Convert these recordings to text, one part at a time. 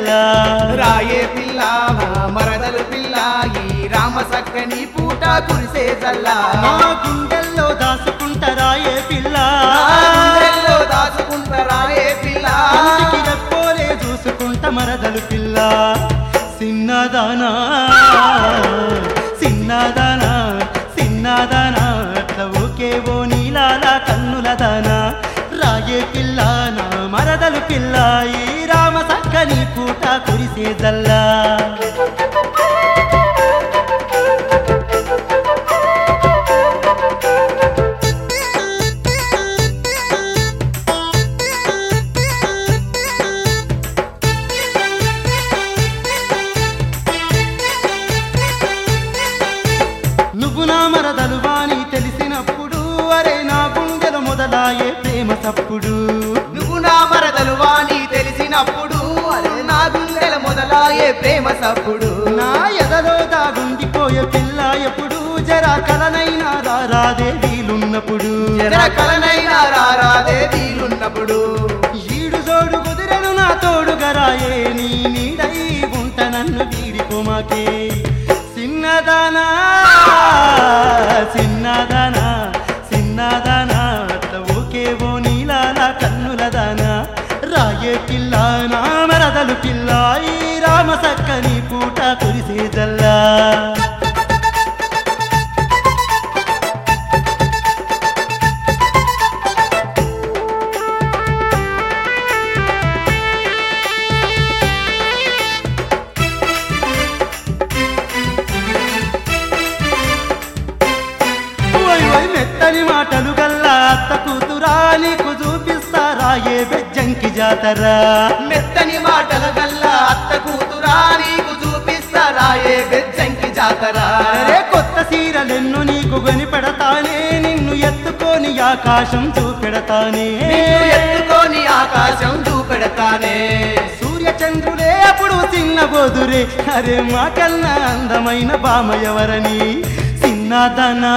జల్లా రాయే పిల్ల మా మరదలు పిల్ల ఈ రామ సక్కని పూట కురిసే జల్లా నా గుండెల్లో దాసుకుంటారా ఏ పిల్ల నా గుండెల్లో దాచుకుంటా రాయే పిల్ల కంటికి రెప్పోలే చూసుకుంట మరదలు పిల్ల సిన్నదానా సిన్నదానా సిన్నదానా అట్లా ఓకేవో నీలాల కన్నుల దానా రాయే పిల్ల నా మరదలు పిల్ల ఈ రామ సక్కని పూట కురిసే జల్లా నువ్వు నా మరదలు వాణి తెలిసినప్పుడు అరే నా గుండెలు మొదలాయే ప్రేమ తప్పుడు నువ్వు నా మరదలు వాణి తెలిసినప్పుడు అరే నా గుండెల మొదలాయే ప్రేమ సప్పుడు నా ఎదలో దాగుండిపోయే పిల్ల ఎప్పుడు జరా కలనైనా రారాదే వీలున్నప్పుడు జర కలనైనా రారాదే వీలున్నప్పుడు ఈడు జోడు కుదిరెను నా తోడుగా రాయే నీ నీడై ఉంట నన్ను వీడిపోమాకే చిన్నదానా చిన్నదానా చిన్నదానా అట్లా ఓకేవో నీలాల కన్నుల దానా రాయే పిల్ల నా మరదలు పిల్ల ఈ రామ సక్కని పూట కురిసే జల్లా ఓయ్ ఓయ్ మెత్తని మాటలు గల్లా అత్త కూతురా నీకు చూపిస్తారా ఏ బెజ్జంకి జాతరా మెత్తని మాటల గల్లా అత్త కూతురా నీకు చూపిస్తారా ఏ బెజ్జంకి జాతరా అరే కొత్త సీరలెన్ను నీకు కొని పెడతానే నిన్ను ఎత్తుకొని ఆకాశం చూపెడతానే నిన్ను ఎత్తుకొని ఆకాశం చూపెడతానే సూర్య చంద్రులే అప్పుడు చిన్న బోదురే అరే మాకన్నా అందమైన బామ ఎవరని సిన్నదనా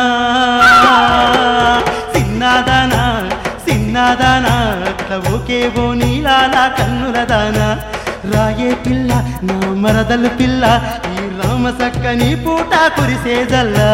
సిన్నదనా సిన్నదనా అట్లా ఓకేవో నీలాల కన్నుల దానా రాయే పిల్ల నా మరదలు పిల్ల ఈ రామ సక్కని పూట కురిసే జల్లా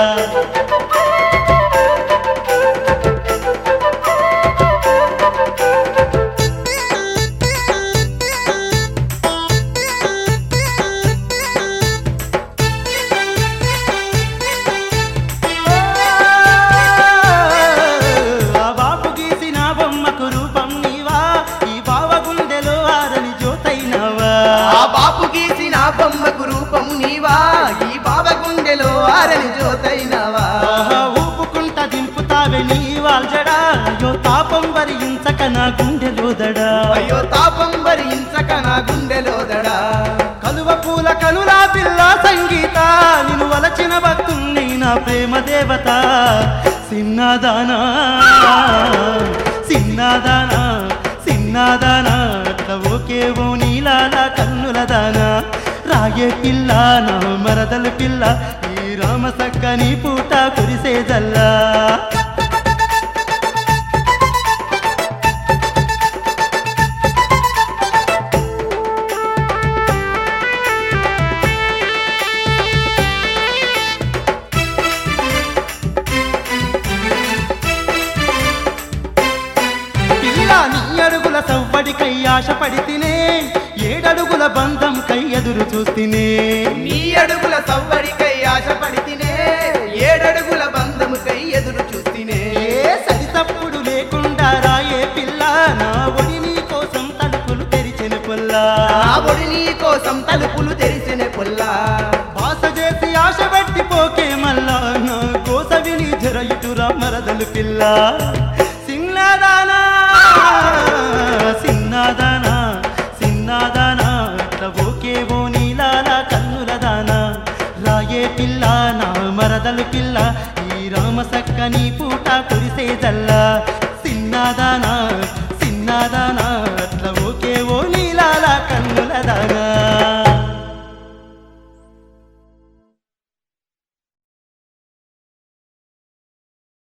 ఆ బాపు గీసిన బొమ్మకు రూపం నీవా ఈ బావ గుండెలో ఆరని జ్యోతైనవా ఆ బాపు గీసిన బొమ్మకు రూపము నీవా ఈ బాబ గుండెలో ఆరని జ్యోతైనవా ఆహా, ఊపుకుంట దింపుతావే నీ వాల్జడా అయ్యో తాపం వరించక నా గుండెలో దడా అయ్యో తాపం భరించక నా గుండెలోదడా కలువ పూల కనులా పిల్ల సంగీత నిన్ను వలచిన భక్తుణ్ణి నా ప్రేమ దేవత సిన్నదానా సిన్నదానా సిన్నదానా అట్లా ఓకేవో నీలాల కన్నుల దానా రాగే పిల్ల నా మరదలు పిల్ల ఈ రామ సక్కని పూట కురిసే జల్లా పిల్ల నీ అడుగుల సవ్వడికై ఆశపడి తినే ఏడడుగుల బంధం కై ఎదురు చూస్తేనే నీ అడుగుల సవ్వడికై ఆశపడి తినే ఏడడుగుల బంధముకై ఎదురు చూస్తేనే ఏ సరితప్పుడు లేకుండా రాయే పిల్ల నా ఒడి నీ కోసం తలుపులు తెరిచిన పుల్ల నా ఒడి నీ కోసం తలుపులు తెరిసిన పుల్లా బాస చేసి ఆశ పెట్టి పోకే మల్లా నా కోస విని జర ఇటురా మరదలు పిల్ల సిన్నదానా సిన్నదానా సిన్నదానా అట్లా ఓకేవో నీలాల కన్నుల దానా రాయే పిల్ల నా మరదలు పిల్ల ఈ రామ సక్కని పూట కురిసే జల్లా సిన్నదానా